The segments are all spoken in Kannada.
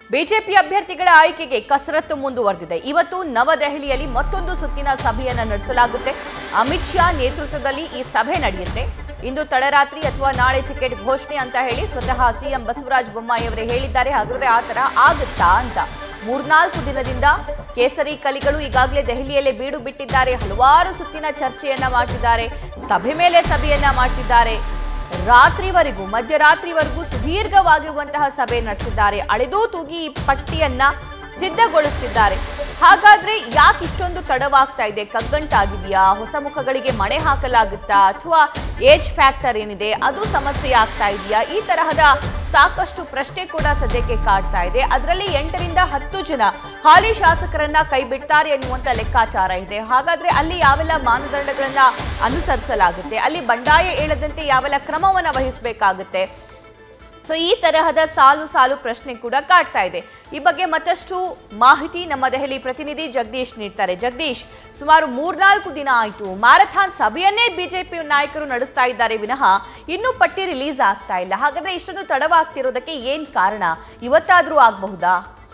ಬಿಜೆಪಿ ಅಭ್ಯರ್ಥಿಗಳ ಆಯ್ಕೆಗೆ ಕಸರತ್ತು ಮುಂದುವರೆದಿದೆ ಇವತ್ತು ನವದೆಹಲಿಯಲ್ಲಿ ಮತ್ತೊಂದು ಸುತ್ತಿನ ಸಭೆಯನ್ನ ನಡೆಸಲಾಗುತ್ತೆ ಅಮಿತ್ ಶಾ ನೇತೃತ್ವದಲ್ಲಿ ಈ ಸಭೆ ನಡೆಯುತ್ತೆ ಇಂದು ತಡರಾತ್ರಿ ಅಥವಾ ನಾಳೆ ಟಿಕೆಟ್ ಘೋಷಣೆ ಅಂತ ಹೇಳಿ ಸ್ವತಃ ಸಿಎಂ ಬಸವರಾಜ ಬೊಮ್ಮಾಯಿ ಅವರೇ ಹೇಳಿದ್ದಾರೆ ಹಾಗಾದ್ರೆ ಆ ತರ ಆಗುತ್ತಾ ಅಂತ ಮೂರ್ನಾಲ್ಕು ದಿನದಿಂದ ಕೇಸರಿ ಕಲಿಗಳು ಈಗಾಗಲೇ ದೆಹಲಿಯಲ್ಲೇ ಬೀಡು ಬಿಟ್ಟಿದ್ದಾರೆ ಹಲವಾರು ಸುತ್ತಿನ ಚರ್ಚೆಯನ್ನ ಮಾಡ್ತಿದ್ದಾರೆ ಸಭೆ ಮೇಲೆ ಸಭೆಯನ್ನ ಮಾಡ್ತಿದ್ದಾರೆ ರಾತ್ರಿವರೆಗೂ ಮಧ್ಯರಾತ್ರಿವರೆಗೂ ಸುದೀರ್ಘವಾಗಿರುವಂತಹ ಸಭೆ ನಡೆಸಿದ್ದಾರೆ ಅಳೆದೂ ತೂಗಿ ಈ ಪಟ್ಟಿಯನ್ನ ಸಿದ್ಧಗೊಳಿಸ್ತಿದ್ದಾರೆ ಹಾಗಾದ್ರೆ ಯಾಕೆ ಇಷ್ಟೊಂದು ತಡವಾಗ್ತಾ ಇದೆ ಕಗ್ಗಂಟಾಗಿದೆಯಾ ಹೊಸ ಮುಖಗಳಿಗೆ ಮಣೆ ಹಾಕಲಾಗುತ್ತಾ ಅಥವಾ ಏಜ್ ಫ್ಯಾಕ್ಟರ್ ಏನಿದೆ ಅದು ಸಮಸ್ಯೆ ಆಗ್ತಾ ಇದೆಯಾ ಈ ತರಹದ ಸಾಕಷ್ಟು ಪ್ರಶ್ನೆ ಕೂಡ ಸದ್ಯಕ್ಕೆ ಕಾಡ್ತಾ ಇದೆ ಅದರಲ್ಲಿ ಎಂಟರಿಂದ ಹತ್ತು ಜನ ಹಾಲಿ ಶಾಸಕರನ್ನ ಕೈ ಬಿಡ್ತಾರೆ ಎನ್ನುವಂತ ಲೆಕ್ಕಾಚಾರ ಇದೆ ಹಾಗಾದ್ರೆ ಅಲ್ಲಿ ಯಾವೆಲ್ಲ ಮಾನದಂಡಗಳನ್ನ ಅನುಸರಿಸಲಾಗುತ್ತೆ ಅಲ್ಲಿ ಬಂಡಾಯ ಏಳದಂತೆ ಯಾವೆಲ್ಲ ಕ್ರಮವನ್ನ ವಹಿಸಬೇಕಾಗುತ್ತೆ ಸೊ ಈ ತರಹದ ಸಾಲು ಸಾಲು ಪ್ರಶ್ನೆ ಕೂಡ ಕಾಡ್ತಾ ಇದೆ ಈ ಬಗ್ಗೆ ಮತ್ತಷ್ಟು ಮಾಹಿತಿ ನಮ್ಮ ದೆಹಲಿ ಪ್ರತಿನಿಧಿ ಜಗದೀಶ್ ನೀಡ್ತಾರೆ ಜಗದೀಶ್ ಸುಮಾರು ಮೂರ್ನಾಲ್ಕು ದಿನ ಆಯಿತು ಮ್ಯಾರಥಾನ್ ಸಭೆಯನ್ನೇ ಬಿಜೆಪಿ ನಾಯಕರು ನಡೆಸ್ತಾ ಇದ್ದಾರೆ ವಿನಃ ಇನ್ನೂ ಪಟ್ಟಿ ರಿಲೀಸ್ ಆಗ್ತಾ ಇಲ್ಲ ಹಾಗಾದ್ರೆ ಇಷ್ಟೊಂದು ತಡವಾಗ್ತಿರೋದಕ್ಕೆ ಏನ್ ಕಾರಣ ಇವತ್ತಾದ್ರೂ ಆಗಬಹುದಾ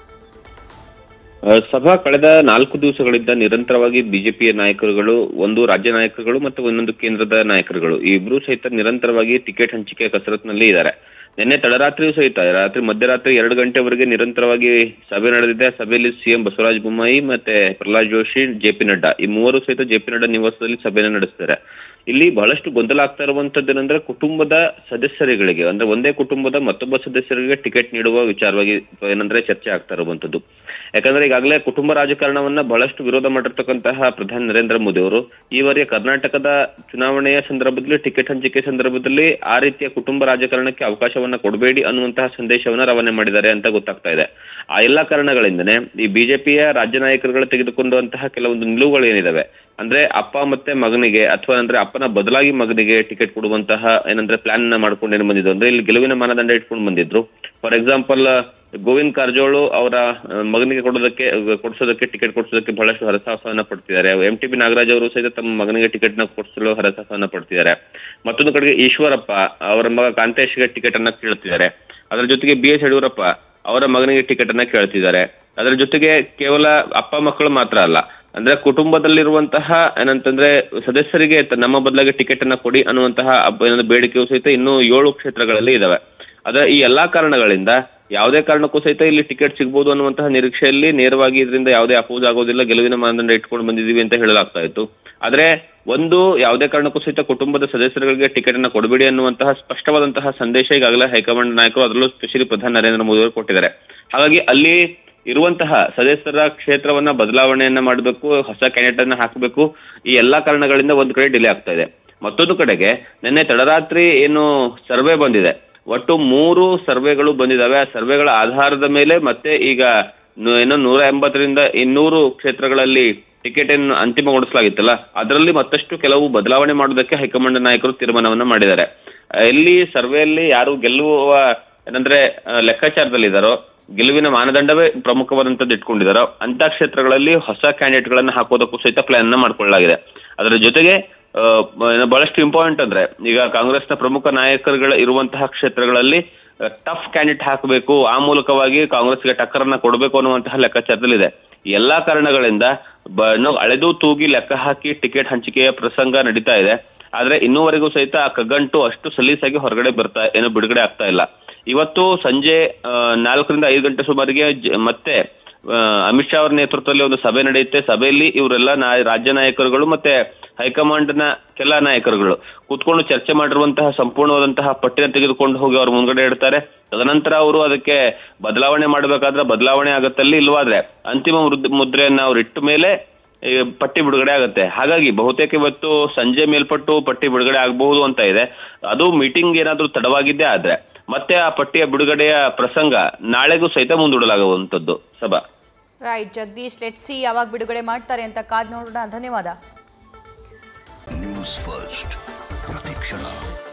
ಆ, ಸಭಾ ಕಳೆದ ನಾಲ್ಕು ದಿವಸಗಳಿಂದ ನಿರಂತರವಾಗಿ ಬಿಜೆಪಿಯ ನಾಯಕರುಗಳು ಒಂದು ರಾಜ್ಯ ನಾಯಕರುಗಳು ಮತ್ತು ಇನ್ನೊಂದು ಕೇಂದ್ರದ ನಾಯಕರುಗಳು ಈ ಇಬ್ರು ಸಹಿತ ನಿರಂತರವಾಗಿ ಟಿಕೆಟ್ ಹಂಚಿಕೆ ಕಸರತ್ನಲ್ಲಿ ಇದ್ದಾರೆ ನಿನ್ನೆ ತಡರಾತ್ರಿಯೂ ಸಹಿತ ರಾತ್ರಿ ಮಧ್ಯರಾತ್ರಿ ಎರಡು ಗಂಟೆವರೆಗೆ ನಿರಂತರವಾಗಿ ಸಭೆ ನಡೆದಿದೆ ಆ ಸಭೆಯಲ್ಲಿ ಸಿಎಂ ಬಸವರಾಜ ಬೊಮ್ಮಾಯಿ ಮತ್ತೆ ಪ್ರಹ್ಲಾದ್ ಜೋಶಿ ಜೆ ಪಿ ನಡ್ಡಾ ಈ ಮೂವರು ಸಹಿತ ಜೆ ಪಿ ನಡ್ಡಾ ನಿವಾಸದಲ್ಲಿ ಸಭೆಯನ್ನು ನಡೆಸ್ತಾರೆ ಇಲ್ಲಿ ಬಹಳಷ್ಟು ಗೊಂದಲ ಆಗ್ತಾ ಇರುವಂತದ್ದು ಏನಂದ್ರೆ ಕುಟುಂಬದ ಸದಸ್ಯರುಗಳಿಗೆ ಅಂದ್ರೆ ಒಂದೇ ಕುಟುಂಬದ ಮತ್ತೊಬ್ಬ ಸದಸ್ಯರಿಗೆ ಟಿಕೆಟ್ ನೀಡುವ ವಿಚಾರವಾಗಿ ಏನಂದ್ರೆ ಚರ್ಚೆ ಆಗ್ತಾ ಇರುವಂತದ್ದು ಯಾಕಂದ್ರೆ ಈಗಾಗಲೇ ಕುಟುಂಬ ರಾಜಕಾರಣವನ್ನ ಬಹಳಷ್ಟು ವಿರೋಧ ಮಾಡಿರ್ತಕ್ಕಂತಹ ಪ್ರಧಾನಿ ನರೇಂದ್ರ ಮೋದಿ ಅವರು ಈವರೆಗೆ ಕರ್ನಾಟಕದ ಚುನಾವಣೆಯ ಸಂದರ್ಭದಲ್ಲಿ ಟಿಕೆಟ್ ಹಂಚಿಕೆ ಸಂದರ್ಭದಲ್ಲಿ ಆ ರೀತಿಯ ಕುಟುಂಬ ರಾಜಕಾರಣಕ್ಕೆ ಅವಕಾಶವನ್ನ ಕೊಡಬೇಡಿ ಅನ್ನುವಂತಹ ಸಂದೇಶವನ್ನ ರವಾನೆ ಮಾಡಿದ್ದಾರೆ ಅಂತ ಗೊತ್ತಾಗ್ತಾ ಇದೆ ಆ ಎಲ್ಲಾ ಕಾರಣಗಳಿಂದನೇ ಈ ಬಿಜೆಪಿಯ ರಾಜ್ಯ ನಾಯಕರುಗಳು ತೆಗೆದುಕೊಂಡಂತಹ ಕೆಲವೊಂದು ನಿಲುವುಗಳು ಏನಿದಾವೆ ಅಂದ್ರೆ ಅಪ್ಪ ಮತ್ತೆ ಮಗನಿಗೆ ಅಥವಾ ಅಂದ್ರೆ ಅಪ್ಪನ ಬದಲಾಗಿ ಮಗನಿಗೆ ಟಿಕೆಟ್ ಕೊಡುವಂತಹ ಏನಂದ್ರೆ ಪ್ಲಾನ್ ನ ಮಾಡ್ಕೊಂಡು ಏನು ಬಂದಿದ್ದು ಅಂದ್ರೆ ಇಲ್ಲಿ ಗೆಲುವಿನ ಮಾನದಂಡ ಇಟ್ಕೊಂಡು ಬಂದಿದ್ರು ಫಾರ್ ಎಕ್ಸಾಂಪಲ್ ಗೋವಿಂದ್ ಕಾರಜೋಳು ಅವರ ಆ, ಮಗನಿಗೆ ಕೊಡೋದಕ್ಕೆ ಕೊಡಿಸೋದಕ್ಕೆ ಟಿಕೆಟ್ ಕೊಡಿಸೋದಕ್ಕೆ ಬಹಳಷ್ಟು ಹರಸಾಹಸವನ್ನ ಪಡ್ತಿದ್ದಾರೆ ಎಂ ಟಿ ಬಿ ನಾಗರಾಜ್ ಅವರು ಸಹಿತ ತಮ್ಮ ಮಗನಿಗೆ ಟಿಕೆಟ್ ನ ಕೊಡಿಸಲು ಹರಸಾಹಸವನ್ನ ಪಡ್ತಿದ್ದಾರೆ ಮತ್ತೊಂದು ಕಡೆಗೆ ಈಶ್ವರಪ್ಪ ಅವರ ಮಗ ಕಾಂತೇಶ್ಗೆ ಟಿಕೆಟ್ ಅನ್ನ ಕೇಳ್ತಿದ್ದಾರೆ ಅದರ ಜೊತೆಗೆ ಬಿ ಎಸ್ ಯಡಿಯೂರಪ್ಪ ಅವರ ಮಗನಿಗೆ ಟಿಕೆಟ್ ಅನ್ನ ಕೇಳ್ತಿದ್ದಾರೆ ಅದರ ಜೊತೆಗೆ ಕೇವಲ ಅಪ್ಪ ಮಕ್ಕಳು ಮಾತ್ರ ಅಲ್ಲ ಅಂದ್ರೆ ಕುಟುಂಬದಲ್ಲಿರುವಂತಹ ಏನಂತಂದ್ರೆ ಸದಸ್ಯರಿಗೆ ತ- ನಮ್ಮ ಬದಲಾಗಿ ಟಿಕೆಟ್ ಅನ್ನ ಕೊಡಿ ಅನ್ನುವಂತಹ ಅಬ್ಬ- ಏನಂದ್ರೆ ಬೇಡಿಕೆಯು ಸಹಿತ ಇನ್ನೂ ಏಳು ಕ್ಷೇತ್ರಗಳಲ್ಲಿ ಇದಾವೆ ಅದರ ಈ ಎಲ್ಲಾ ಕಾರಣಗಳಿಂದ ಯಾವುದೇ ಕಾರಣಕ್ಕೂ ಸಹಿತ ಇಲ್ಲಿ ಟಿಕೆಟ್ ಸಿಗ್ಬೋದು ಅನ್ನುವಂತಹ ನಿರೀಕ್ಷೆಯಲ್ಲಿ ನೇರವಾಗಿ ಇದರಿಂದ ಯಾವುದೇ ಅಪೋಸ್ ಆಗೋದಿಲ್ಲ ಗೆಲುವಿನ ಮಾನದಂಡ ಇಟ್ಕೊಂಡು ಬಂದಿದೀವಿ ಅಂತ ಹೇಳಲಾಗ್ತಾ ಇತ್ತು ಆದ್ರೆ ಒಂದು ಯಾವುದೇ ಕಾರಣಕ್ಕೂ ಸಹಿತ ಕುಟುಂಬದ ಸದಸ್ಯರುಗಳಿಗೆ ಟಿಕೆಟ್ ಅನ್ನ ಕೊಡಬೇಡಿ ಅನ್ನುವಂತಹ ಸ್ಪಷ್ಟವಾದಂತಹ ಸಂದೇಶ ಈಗಾಗಲೇ ಹೈಕಮಾಂಡ್ ನಾಯಕರು ಅದರಲ್ಲೂ ಸ್ಪೆಷಲಿ ಪ್ರಧಾನಿ ನರೇಂದ್ರ ಮೋದಿ ಅವರು ಕೊಟ್ಟಿದ್ದಾರೆ ಹಾಗಾಗಿ ಅಲ್ಲಿ ಇರುವಂತಹ ಸದಸ್ಯರ ಕ್ಷೇತ್ರವನ್ನ ಬದಲಾವಣೆಯನ್ನ ಮಾಡಬೇಕು ಹೊಸ ಕ್ಯಾಂಡಿಡೇಟ್ ಅನ್ನ ಹಾಕಬೇಕು ಈ ಎಲ್ಲಾ ಕಾರಣಗಳಿಂದ ಒಂದ್ ಕಡೆ ಡಿಲೇ ಆಗ್ತಾ ಇದೆ ಮತ್ತೊಂದು ಕಡೆಗೆ ನಿನ್ನೆ ತಡರಾತ್ರಿ ಏನು ಸರ್ವೆ ಬಂದಿದೆ ಒಟ್ಟು ಮೂರು ಸರ್ವೆಗಳು ಬಂದಿದಾವೆ ಆ ಸರ್ವೆಗಳ ಆಧಾರದ ಮೇಲೆ ಮತ್ತೆ ಈಗ ನು- ಏನೋ ನೂರ ಎಂಬತ್ತರಿಂದ ಇನ್ನೂರು ಕ್ಷೇತ್ರಗಳಲ್ಲಿ ಟಿಕೆಟ್ ಅನ್ನು ಅಂತಿಮಗೊಳಿಸಲಾಗಿತ್ತಲ್ಲ ಅದರಲ್ಲಿ ಮತ್ತಷ್ಟು ಕೆಲವು ಬದಲಾವಣೆ ಮಾಡೋದಕ್ಕೆ ಹೈಕಮಾಂಡ್ ನಾಯಕರು ತೀರ್ಮಾನವನ್ನ ಮಾಡಿದ್ದಾರೆ ಆ, ಎಲ್ಲಿ ಸರ್ವೆಯಲ್ಲಿ ಯಾರು ಗೆಲ್ಲುವ ಏನಂದ್ರೆ ಆ, ಲೆಕ್ಕಾಚಾರದಲ್ಲಿದ್ದಾರೋ ಗೆಲುವಿನ ಮಾನದಂಡವೇ ಪ್ರಮುಖವಾದಂತದ್ದು ಇಟ್ಕೊಂಡಿದ್ದಾರೋ ಅಂತ ಕ್ಷೇತ್ರಗಳಲ್ಲಿ ಹೊಸ ಕ್ಯಾಂಡಿಡೇಟ್ ಗಳನ್ನ ಹಾಕೋದಕ್ಕೂ ಸಹಿತ ಪ್ಲಾನ್ ನ ಮಾಡ್ಕೊಳ್ಳಲಾಗಿದೆ ಅದರ ಜೊತೆಗೆ ಆ, ಬ- ಬಹಳಷ್ಟು ಇಂಪಾರ್ಟೆಂಟ್ ಅಂದ್ರೆ ಈಗ ಕಾಂಗ್ರೆಸ್ನ ಪ್ರಮುಖ ನಾಯಕರುಗಳ ಇರುವಂತಹ ಕ್ಷೇತ್ರಗಳಲ್ಲಿ ಟಫ್ ಕ್ಯಾಂಡಿಡೇಟ್ ಹಾಕಬೇಕು ಆ ಮೂಲಕವಾಗಿ ಕಾಂಗ್ರೆಸ್ಗೆ ಟಕ್ಕರನ್ನ ಕೊಡಬೇಕು ಅನ್ನುವಂತಹ ಲೆಕ್ಕಾಚಾರದಲ್ಲಿದೆ ಈ ಎಲ್ಲಾ ಕಾರಣಗಳಿಂದ ಬ- ಇನ್ನು ಅಳೆದು ತೂಗಿ ಲೆಕ್ಕ ಹಾಕಿ ಟಿಕೆಟ್ ಹಂಚಿಕೆಯ ಪ್ರಸಂಗ ನಡೀತಾ ಇದೆ ಆದ್ರೆ ಇನ್ನೂವರೆಗೂ ಸಹಿತ ಆ ಕಗ್ಗಂಟು ಅಷ್ಟು ಸಲೀಸಾಗಿ ಹೊರಗಡೆ ಬರ್ತಾ ಏನು ಬಿಡುಗಡೆ ಆಗ್ತಾ ಇಲ್ಲ ಇವತ್ತು ಸಂಜೆ ಆ, ನಾಲ್ಕರಿಂದ ಐದು ಗಂಟೆ ಸುಮಾರಿಗೆ ಜ- ಮತ್ತೆ ಆ, ಅಮಿತ್ ಶಾ ಅವರ ನೇತೃತ್ವದಲ್ಲಿ ಒಂದು ಸಭೆ ನಡೆಯುತ್ತೆ ಸಭೆಯಲ್ಲಿ ಇವರೆಲ್ಲ ನಾ ರಾಜ್ಯ ನಾಯಕರುಗಳು ಮತ್ತೆ ಹೈಕಮಾಂಡ್ ನ ಕೆಲ ನಾಯಕರುಗಳು ಕೂತ್ಕೊಂಡು ಚರ್ಚೆ ಮಾಡಿರುವಂತಹ ಸಂಪೂರ್ಣವಾದಂತಹ ಪಟ್ಟಿನ ತೆಗೆದುಕೊಂಡು ಹೋಗಿ ಅವ್ರ ಮುಂದ್ಗಡೆ ಇಡ್ತಾರೆ ತದನಂತರ ಅವರು ಅದಕ್ಕೆ ಬದಲಾವಣೆ ಮಾಡಬೇಕಾದ್ರೆ ಬದಲಾವಣೆ ಆಗತ್ತಲ್ಲಿ ಇಲ್ವಾದ್ರೆ ಅಂತಿಮ ಮುದ್- ಮುದ್ರೆಯನ್ನ ಅವ್ರು ಇಟ್ಟ ಮೇಲೆ ಈ ಪಟ್ಟಿ ಬಿಡುಗಡೆ ಆಗುತ್ತೆ ಹಾಗಾಗಿ ಬಹುತೇಕ ಇವತ್ತು ಸಂಜೆ ಮೇಲ್ಪಟ್ಟು ಪಟ್ಟಿ ಬಿಡುಗಡೆ ಆಗಬಹುದು ಅಂತ ಇದೆ ಅದು ಮೀಟಿಂಗ್ ಏನಾದ್ರೂ ತಡವಾಗಿದ್ದೇ ಆದ್ರೆ ಮತ್ತೆ ಆ ಪಟ್ಟಿಯ ಬಿಡುಗಡೆಯ ಪ್ರಸಂಗ ನಾಳೆಗೂ ಸಹಿತ ಮುಂದೂಡಲಾಗುವಂತದ್ದು ಸಭಾ ರೈಟ್ ಜಗದೀಶ್ ಲೆಟ್ ಸಿ ಯಾವಾಗ ಬಿಡುಗಡೆ ಮಾಡ್ತಾರೆ ಅಂತ ಕಾದ್ ನೋಡೋಣ ಧನ್ಯವಾದ ನ್ಯೂಸ್ ಫಸ್ಟ್ ಪ್ರತಿಕ್ಷಣ